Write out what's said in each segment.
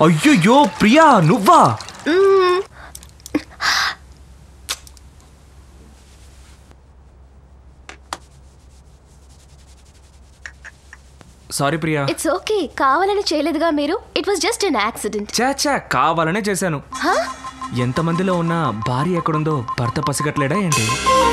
అయ్యయ్యో ప్రియా నువ్వా sorry Priya it's okay కావాలని చేయలేదుగా మీరు it was just an accident చాచా కావాలనే చేశాను ఎంతమందిలో ఉన్న భార్య ఎక్కడుందో భర్త పసిగట్లేడా ఏంటి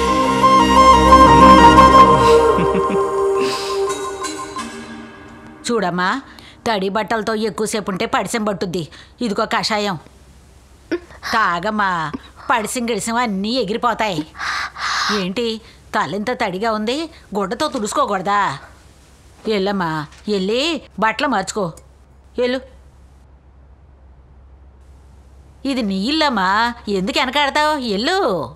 చూడమ్మా తడి బట్టలతో ఎక్కువసేపు ఉంటే పడిసం పట్టుద్ది ఇదిగో కషాయం తాగమ్మా పడిసం గిడిసం అన్నీ ఎగిరిపోతాయి ఏంటి తలంత తడిగా ఉంది గుడ్డతో తుడుచుకోకూడదా వెళ్ళమ్మా వెళ్ళి బట్టలు మార్చుకో వెళ్ళు ఇది నీ ఇల్లమ్మా ఎందుకు వెనకాడతావు ఎల్లు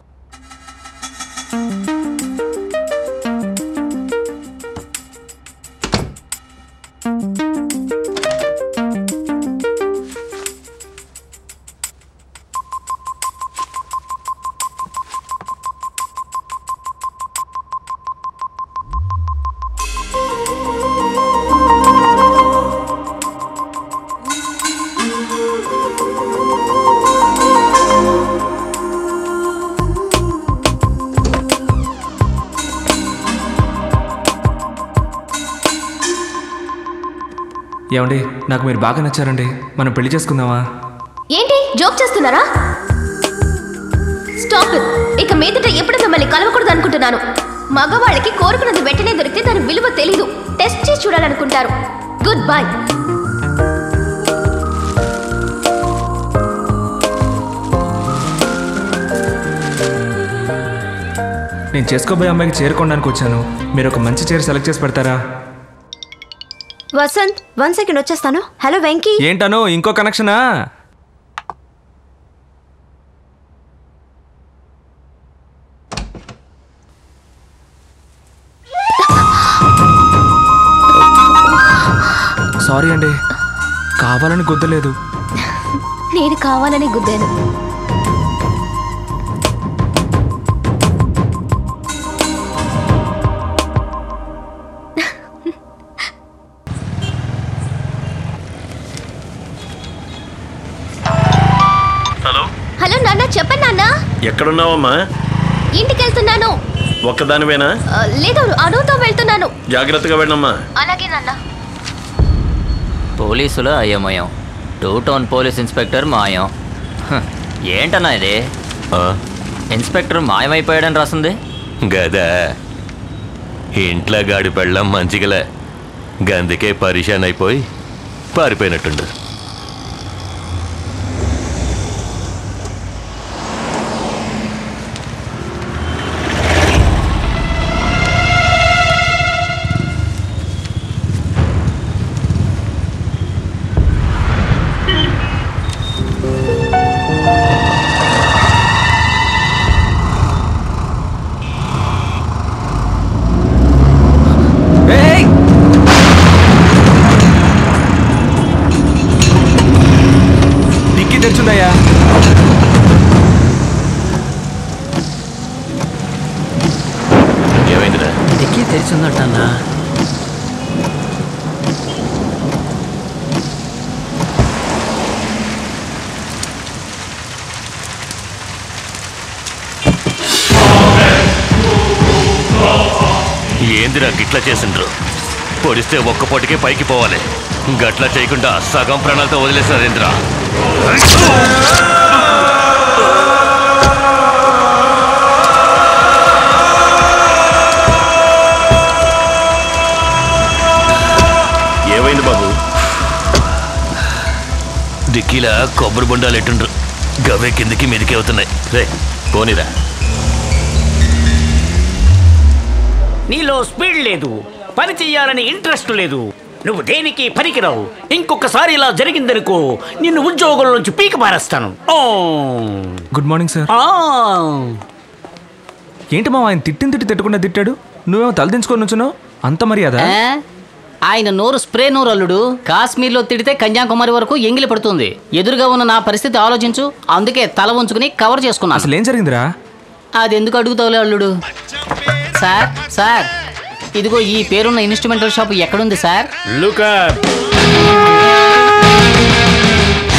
ఏమండి నాకు మీరు బాగా నచ్చారండి మనం పెళ్లి చేసుకుందామా ఏంటి జోక్ చేస్తున్నారా స్టాప్ ఇట్ ఇక మీదట ఎప్పుడు మిమ్మల్ని కలవకూడదు అనుకుంటున్నాను మగవాళ్ళకి కోరుకున్నది వెంటనే దొరికితే దాని విలువ తెలీదు టెస్ట్ చేసి చూడాలనుకుంటారు గుడ్ బై నేను చేసుకోబోయే అమ్మాయికి చేరుకోవడానికి వచ్చాను మీరు ఒక మంచి చీర సెలెక్ట్ చేసి పెడతారా వసంత్ వన్ సెకండ్ వచ్చేస్తాను హలో వెంకీ ఏంటను ఇంకో కనెక్షనా సారీ అండి కావాలని గుద్దలేదు నేను కావాలని గుద్దాను హలో హలో నాన్న చెప్పండి నాన్న ఎక్కడున్నావమ్మా ఇంటికి వెళ్తున్నాను ఒక్కదానివేనా ఆ, లేదు అనుతో వెళ్తున్నాను జాగ్రత్తగా వెళ్ళమ్మా అలాగే నాన్న పోలీసులు అయోమయం టూ టౌన్ పోలీస్ ఇన్స్పెక్టర్ మాయం హ, ఏంటన్నా ఇది ఇన్స్పెక్టర్ మాయమైపోయాడని రాసింది గదా ఇంట్లో గాడి పెళ్ళం మంచిగలే గందుకే పరిశాన్ అయిపోయి పారిపోయినట్టుండు ఏయ్! డిక్కీ తెచ్చుందయ్యా ఏమైందిరా డిక్కీ తెరిచిందటన్నా ఏందిరా గిట్లా చేసిండ్రు పొడిస్తే ఒక్క పొటికే పైకి పోవాలి గట్లా చేయకుండా సగం ప్రాణాలతో వదిలేసారేంద్రా ఏమైంది బాబు డిక్కీలా కొబ్బరి బొండాలు ఎట్టుండ్రు గవే కిందికి మీదికి అవుతున్నాయి రే పోనీరా నీలో స్పీడ్ లేదు పని చెయ్యాలని ఇంట్రెస్ట్ లేదు నువ్వు దేనికి పనికిరావు ఇంకొకసారి ఇలా జరిగిందనుకో నిన్ను ఉద్యోగం నుంచి పీక పారేస్తాను ఓ. గుడ్ మార్నింగ్ సార్ ఆ. ఏంటి మా ఆయన తిట్టిన తిట్టి తిట్టకుండా తిట్టాడు నువ్వేమో తలదించుకొని నుంచున్నావు అంత మర్యాద ఏ? ఆయన నోరు స్ప్రే నోరు అల్లుడు కాశ్మీర్లో తిడితే కన్యాకుమారి వరకు ఎంగిలి పడుతుంది ఎదురుగా ఉన్న నా పరిస్థితి ఆలోచించు అందుకే తల ఉంచుకుని కవర్ చేసుకున్నాను అసలు ఏం జరిగిందిరా అది ఎందుకు అడుగుతావులే అల్లుడు సార్ సార్ ఇదిగో ఈ పేరున్న ఇన్స్ట్రుమెంటల్ షాప్ ఎక్కడుంది సార్ Look up.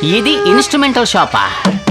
ఇది ఇన్స్ట్రుమెంటల్ షాపా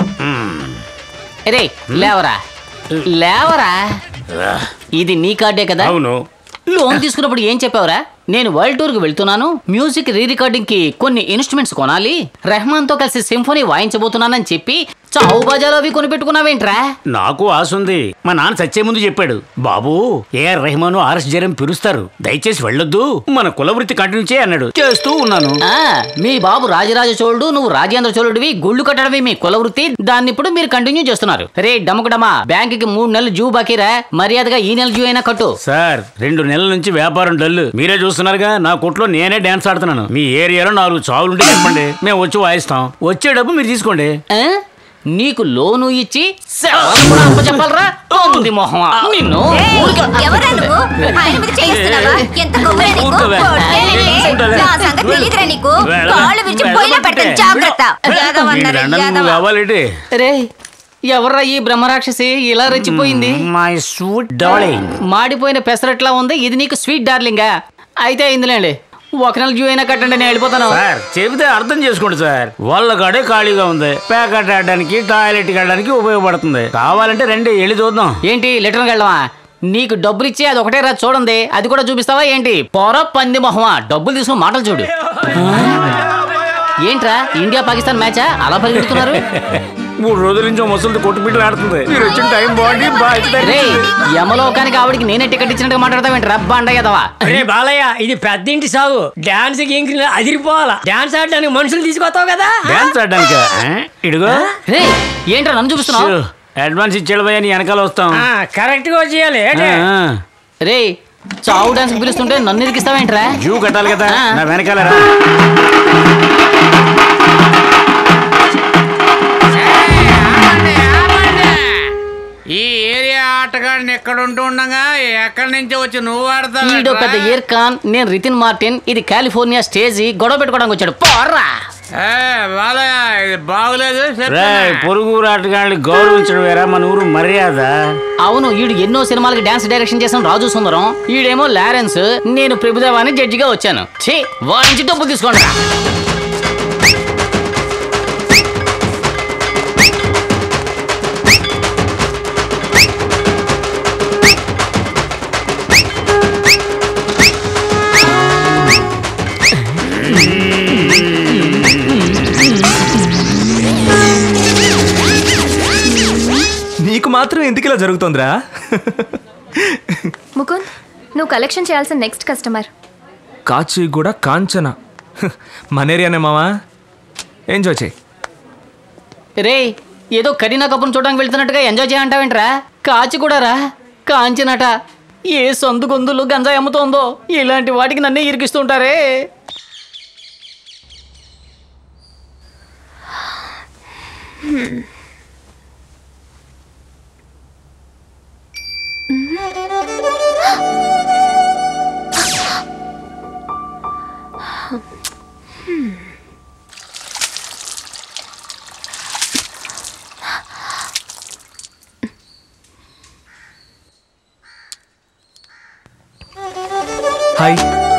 రే లేవరా లేవరా ఇది నీ కార్డే కదా అవును లోన్ తీసుకున్నప్పుడు ఏం చెప్పావురా నేను వరల్డ్ టూర్ కి వెళ్తున్నాను మ్యూజిక్ రీ రికార్డింగ్ కి కొన్ని ఇన్స్ట్రుమెంట్స్ కొనాలి రెహమాన్ తో కలిసి సింఫనీ వాయించబోతున్నానని చెప్పి చావు బజార్ అవి కొనిపెట్టుకున్నావేంట్రా నాకు ఆశ ఉంది మా నాన్న చచ్చే ముందు చెప్పాడు బాబు ఏఆర్ రెహమాన్ ఆర్ఎస్ జరం పిలుస్తారు దయచేసి వెళ్ళొద్దు మన కుల వృత్తి కంటిన్యూ చేయి అన్నాడు చేస్తూ ఉన్నాను ఆ, మీ బాబు రాజరాజ చోళుడు నువ్వు రాజేంద్ర చోళుడివి గుళ్ళు కట్టడమే మీ కుల వృత్తి దాన్ని ఇప్పుడు మీరు కంటిన్యూ చేస్తున్నారు రే డమకుడమా బ్యాంక్ కి మూడు నెలలు జూ బాకీరా మర్యాదగా ఈ నెల జూ అయినా కట్టు సార్ రెండు నెలల నుంచి వ్యాపారం డల్ మీరే చూస్తున్నారుగా నా కొట్లో నేనే డాన్స్ ఆడుతున్నాను మీ ఏరియాలో నాలుగు చావులుంటే చెప్పండి మేము వచ్చి వాయిస్తాం వచ్చే డబ్బు మీరు తీసుకోండి ఆ? నీకు లోను ఇచ్చి సెలవులు కూడా అప్పచెప్పాలరా తొమ్మిది మొహమా నిన్ను ఊరికే- ఎవరా నువ్వు ఆయన మీద చేయిస్తున్నావా ఎంత కొమ్మరా నీకు ఊరుకోవే. కొట్టేనంటే ఊరుకోవే. నా సంగతి తెలీదురా నీకు వెళ్ళవే. కాళ్ళు విరిచి వెళ్ళవే. పొయ్యిలో పెట్టండి జాగ్రత్త యాదవ వీడి అన్నారు, దండం యాదవ. నువ్వు కావాలేంటి రే ఎవర్రా ఈ బ్రహ్మరాక్షసి ఇలా రెచ్చిపోయింది మై స్వీట్ డార్లింగ్ మాడిపోయిన పెసరట్లా ఉంది ఇది నీకు స్వీట్ డార్లింగా అయితే అయిందిలేండి ఒక నెల జూ అయినా కట్టండి నేను వెళ్ళిపోతాను సార్ చెబితే అర్థం చేసుకోండి సార్ వాళ్ళ కాడే ఖాళీగా ఉంది ప్యాకెట్ ఆడడానికి టాయిలెట్ వెళ్ళడానికి ఉపయోగపడుతుంది కావాలంటే రండి వెళ్ళి చూద్దాం ఏంటి లెటర్కి వెళ్ళవా నీకు డబ్బులు ఇచ్చి అది ఒకటే రా చూడండి అది కూడా చూపిస్తావా ఏంటి పొర పంది మొహమా డబ్బులు తీసుకుని మాటలు చూడు ఏంట్రా ఇండియా పాకిస్తాన్ మ్యాచా అలా పరిగెడుతున్నారు మూడు రోజుల నుంచి ముసలిది కొట్టుబిడ్డలు ఆడుతుంది మీరు వచ్చిన టైం బాగుండి రే యమలోకానికి ఆవిడికి నేనే టికెట్ ఇచ్చినట్టుగా మాట్లాడతావేంటి రబ్బా అండయ్యదవా అరే బాలయ్య ఇది పెద్ద ఇంటి సాగు డాన్స్ కి అదిరిపోవాలా డాన్స్ ఆడడానికి మనుషులు తీసుకొస్తావు కదా డాన్స్ ఆడడానికి ఇడుగో రే ఏంట్రా నన్ను చూపిస్తున్నావు అడ్వాన్స్ ఇచ్చాడు భయ్యా నీ వెనకాల వస్తాం కరెక్ట్ గా చేయాలి ఆ, ఆ. రే చావు డాన్స్ పిలుస్తుంటే నన్ను ఇరికిస్తావేంట్రా జూ కట్టాలి కదా ఆ. నా వెనకాల రా ఈ ఏరియా ఆటగాడిని ఎక్కడ ఉంటూ ఉండగా ఎక్కడి నుంచి వచ్చి నువ్వు ఈడో పెద్ద ఆడతావు ఇయర్ ఖాన్ నేను రితిన్ మార్టిన్ ఇది కాలిఫోర్నియా స్టేజి గొడవ పెట్టుకోవడానికి వచ్చాడు పోర్రా బాలయ్య ఇది బాగులేదు రే పొరుగు ఆటగాళ్ళని గౌరవించడం వేరా మన ఊరు మర్యాద అవును ఈడు ఎన్నో సినిమాలకి డాన్స్ డైరెక్షన్ చేసిన రాజు సుందరం ఈడేమో లారెన్స్ నేను ప్రభుదేవాని జడ్జిగా వచ్చాను ఛీ వాడి నుంచి డబ్బులు తీసుకోండి నీకు మాత్రం ఎందుకు ఇలా జరుగుతోందిరా ముకుంద్ నువ్వు కలెక్షన్ చేయాల్సిన నెక్స్ట్ కస్టమర్ కాచిగూడ కాంచన మన ఏరియానే మావా ఎంజాయ్ చేయి రే ఏదో కరీనా కపూర్ చూడడానికి వెళ్తున్నట్టుగా ఎంజాయ్ చేయంటావేంట్రా కాచి కూడా రా కాంచినట ఏ సందు గొంతులు గంజాయి అమ్ముతోందో ఇలాంటి వాటికి నన్నే ఇరికిస్తుంటారే హాయ్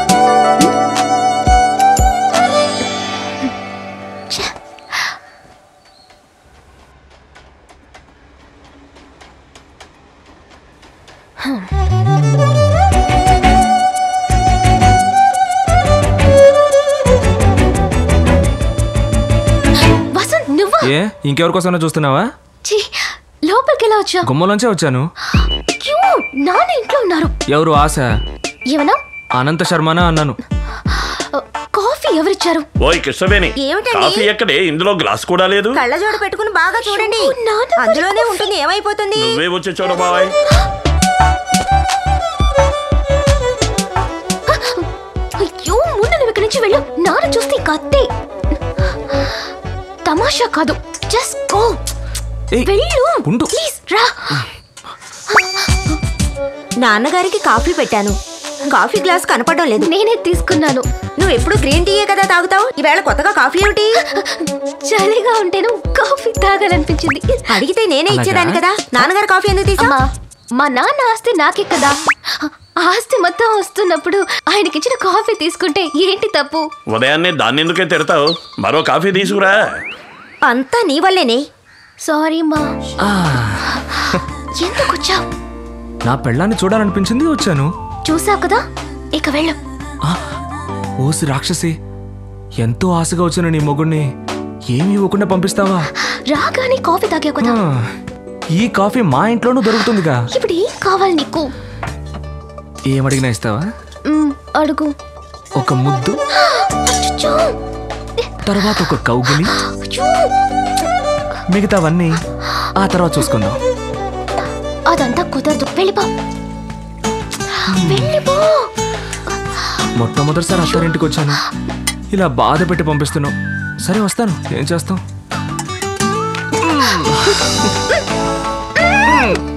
వసంత్ నువ్వా ఏ ఇంకెవరికోసమైనా చూస్తున్నావా ఛీ, లోపలికి ఎలా వచ్చావు గుమ్మలోంచే వచ్చాను క్యూ నాన్న ఇంట్లో ఉన్నారు ఎవరు ఆశ ఏమన్నా అనంత శర్మనా అన్నాను కాఫీ ఎవరిచ్చారు ఓయ్ కృష్ణవేణి ఏమిటండి? కాఫీ ఎక్కడే ఇందులో గ్లాస్ కూడా లేదు కళ్ళజోడు పెట్టుకుని బాగా చూడండి అయ్యో, నాన్న అందులోనే ఉంటుంది ఏమైపోతుంది నువ్వే వచ్చి చూడ బాబాయ్ అయ్యో ముందు నువ్వు ఇక్కడి నుంచి వెళ్ళు నాన్న చూస్తే కత్తి తమాషా కాదు జస్ట్ గో ఏయ్, వెళ్ళు ఉండు. ప్లీజ్ రా నాన్నగారికి కాఫీ పెట్టాను కాఫీ గ్లాస్ కనపడడం లేదు నేనే తీసుకున్నాను నువ్వు ఎప్పుడు గ్రీన్ టీయే కదా తాగుతావు ఈవేళ కొత్తగా కాఫీ ఏమిటి చలిగా ఉంటేను కాఫీ తాగాలనిపించింది అడిగితే నేనే అలాగా? ఇచ్చేదాన్ని కదా నాన్నగారు కాఫీ ఎందుకు తీసా అమ్మా మా నాన్న ఆస్తి నాకే కదా ఆస్తి మొత్తం వస్తున్నప్పుడు ఆయనకిచ్చిన కాఫీ తీసుకుంటే ఏంటి తప్పు ఉదయాన్నే దాన్ని ఎందుకే తిడతావు మరో కాఫీ తీసుకురా అంతా నీ వల్లేనే సారీ మా ఆ, ఎందుకు వచ్చావు నా పెళ్ళాన్ని చూడాలనిపించింది వచ్చాను చూసావు కదా ఇక వెళ్ళు ఓసి రాక్షసి ఎంతో ఆశగా వచ్చిన నీ మొగుణ్ణి ఏమి ఇవ్వకుండా పంపిస్తావా రాగానే కాఫీ తాగావు కదా ఆ, ఈ కాఫీ మా ఇంట్లోనూ దొరుకుతుందిగా ఇప్పుడు ఏం కావాలి నీకు ఏమడిగినా ఇస్తావా మ్, అడుగు ఒక ముద్దు అచ్చచ్చో! తర్వాత ఒక కౌగిలి అచ్చో! మిగతావన్నీ ఆ తర్వాత చూసుకుందాం అదంతా కుదరదు వెళ్ళిపో వెళ్ళిపో మొట్టమొదటిసారి అత్తారింటికి వచ్చాను ఇలా బాధ పెట్టి పంపిస్తున్నావు సరే వస్తాను ఏం చేస్తాం